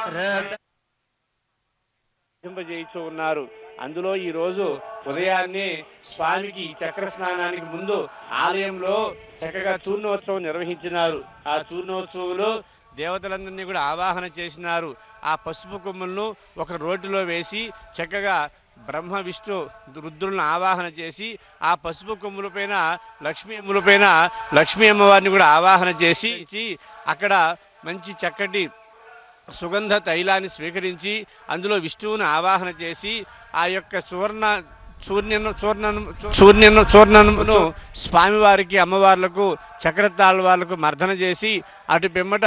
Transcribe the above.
చేయిస్తూ ఉన్నారు అందులో ఈ రోజు ఉదయాన్నే స్వామికి చక్ర స్నానానికి ముందు ఆలయంలో చక్కగా చూర్ణోత్సవం నిర్వహించినారు ఆ చూర్ణోత్సవంలో దేవతలందరినీ కూడా ఆవాహన చేసినారు ఆ పసుపు కొమ్ములను ఒక రోడ్డులో వేసి చక్కగా బ్రహ్మ విష్ణు రుద్రులను ఆవాహన చేసి ఆ పసుపు కొమ్ముల పైన లక్ష్మీ అమ్ముల పైన లక్ష్మీ అమ్మవారిని కూడా ఆవాహన చేసి అక్కడ మంచి చక్కటి సుగంధ తైలాన్ని స్వీకరించి అందులో విష్ణువుని ఆవాహన చేసి ఆ యొక్క సువర్ణ సూర్యను చూర్ణను సూర్యను చూర్ణను స్వామివారికి అమ్మవార్లకు చక్రతాళ్ వాళ్ళకు మర్దన చేసి అటు పిమ్మట